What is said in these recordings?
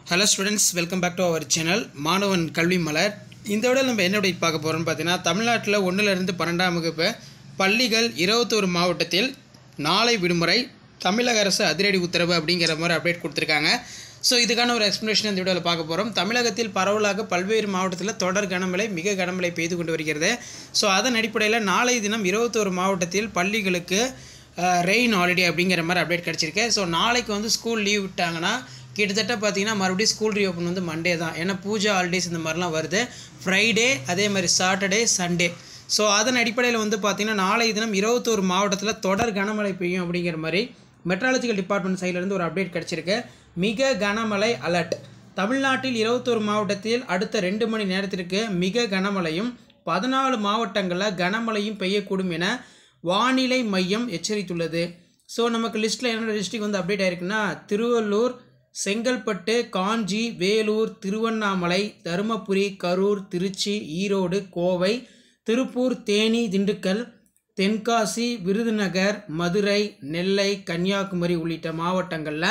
hello students welcome back to our channel Maanavan Kalvi மலர் இந்த விட நம்ம என்ன update பார்க்க போகிறோம்னு பார்த்தீங்கன்னா தமிழ்நாட்டில் ஒன்றிலிருந்து பன்னெண்டாம் வகுப்பு பள்ளிகள் இருபத்தோரு மாவட்டத்தில் நாளை விடுமுறை தமிழக அரசு அதிரடி உத்தரவு அப்படிங்கிற மாதிரி அப்டேட் கொடுத்துருக்காங்க ஸோ இதுக்கான ஒரு எக்ஸ்ப்ளனேஷன் இந்த வீடியோவில் பார்க்க போகிறோம் தமிழகத்தில் பரவலாக பல்வேறு மாவட்டத்தில் தொடர் கனமழை மிக கனமழை பெய்து கொண்டு வருகிறது ஸோ அதன் அடிப்படையில் நாளை தினம் இருபத்தோரு மாவட்டத்தில் பள்ளிகளுக்கு ரெயின் ஹாலிடே அப்படிங்கிற மாதிரி அப்டேட் கிடச்சிருக்கு ஸோ நாளைக்கு வந்து ஸ்கூல் லீவ் விட்டாங்கன்னா கிட்டத்தட்ட பார்த்தீங்கன்னா மறுபடியும் ஸ்கூல் ரீஓப்பன் வந்து மண்டே தான் ஏன்னா பூஜா ஹாலிடேஸ் இந்த மாதிரிலாம் வருது ஃப்ரைடே அதே மாதிரி சாட்டர்டே சண்டே ஸோ அதன் அடிப்படையில் வந்து பார்த்திங்கன்னா நாளை தினம் இருபத்தோரு மாவட்டத்தில் தொடர் கனமழை பெய்யும் அப்படிங்கிற மாதிரி மெட்ராலஜிக்கல் டிபார்ட்மெண்ட் சைட்லேருந்து ஒரு அப்டேட் கிடச்சிருக்கு மிக கனமழை அலர்ட் தமிழ்நாட்டில் இருபத்தோரு மாவட்டத்தில் அடுத்த ரெண்டு மணி நேரத்திற்கு மிக கனமழையும் பதினாலு மாவட்டங்களில் கனமழையும் பெய்யக்கூடும் என வானிலை மையம் எச்சரித்துள்ளது ஸோ நமக்கு லிஸ்ட்டில் என்னென்ன டிஸ்ட்ரிக் வந்து அப்டேட் ஆயிருக்குன்னா திருவள்ளூர் செங்கல்பட்டு காஞ்சி வேலூர் திருவண்ணாமலை தருமபுரி கரூர் திருச்சி ஈரோடு கோவை திருப்பூர் தேனி திண்டுக்கல் தென்காசி விருதுநகர் மதுரை நெல்லை கன்னியாகுமரி உள்ளிட்ட மாவட்டங்களில்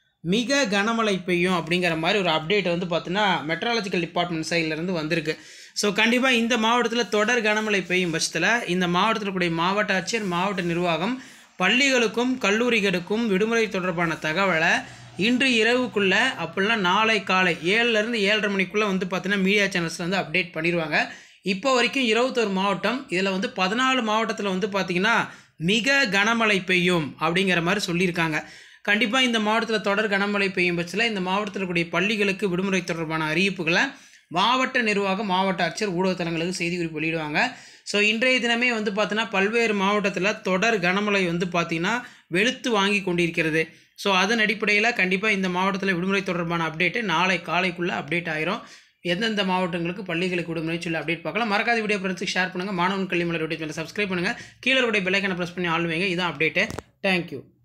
மிக கனமழை பெய்யும் அப்படிங்கிற மாதிரி ஒரு அப்டேட் வந்து பார்த்தீங்கன்னா மெட்ராலஜிக்கல் டிபார்ட்மெண்ட் சைட்லேருந்து வந்திருக்கு ஸோ கண்டிப்பாக இந்த மாவட்டத்தில் தொடர் கனமழை பெய்யும் பட்சத்தில் இந்த மாவட்டத்தில் கூடிய மாவட்ட ஆட்சியர் மாவட்ட நிர்வாகம் பள்ளிகளுக்கும் கல்லூரிகளுக்கும் விடுமுறை தொடர்பான தகவலை இன்று இரவுக்குள்ளே அப்படிலாம் நாளை காலை ஏழுலேருந்து ஏழரை மணிக்குள்ளே வந்து பார்த்தீங்கன்னா மீடியா சேனல்ஸில் வந்து அப்டேட் பண்ணிடுவாங்க இப்போ வரைக்கும் இருபத்தொரு மாவட்டம் இதில் வந்து பதினாலு மாவட்டத்தில் வந்து பார்த்திங்கன்னா மிக கனமழை பெய்யும் அப்படிங்கிற மாதிரி சொல்லியிருக்காங்க கண்டிப்பாக இந்த மாவட்டத்தில் தொடர் கனமழை பெய்யும் பட்சத்தில் இந்த மாவட்டத்தில் இருக்கக்கூடிய பள்ளிகளுக்கு விடுமுறை தொடர்பான அறிவிப்புகளை மாவட்ட நிர்வாகம் மாவட்ட ஆட்சியர் ஊடகத்தலங்களுக்கு செய்தி குறிப்பு வெளியிடுவாங்க ஸோ இன்றைய தினமே வந்து பார்த்தீங்கன்னா பல்வேறு மாவட்டத்தில் தொடர் கனமழை வந்து பார்த்திங்கன்னா வெளுத்து வாங்கி கொண்டிருக்கிறது ஸோ அதன் அடிப்படையில் கண்டிப்பாக இந்த மாவட்டத்தில் விடுமுறை தொடர்பான அப்டேட்டு நாளை காலைக்குள்ளே அப்டேட் ஆயிரும் எந்தெந்த மாவட்டங்களுக்கு பள்ளிகளுக்கு விடுமுறை சொல்லி அப்டேட் பார்க்கலாம் மறக்காத வீடியோ ஃப்ரெண்ட்ஸுக்கு ஷேர் பண்ணுங்கள் மாணவன் கல்வி மலர் யூடியூப் சேனல் சப்ஸ்கிரைப் பண்ணுங்கள் கீழே இருக்கிற பெல்லைக்கனை ப்ரெஸ் பண்ணி ஆள் வைங்க இதான் அப்டேட்டு தேங்க்யூ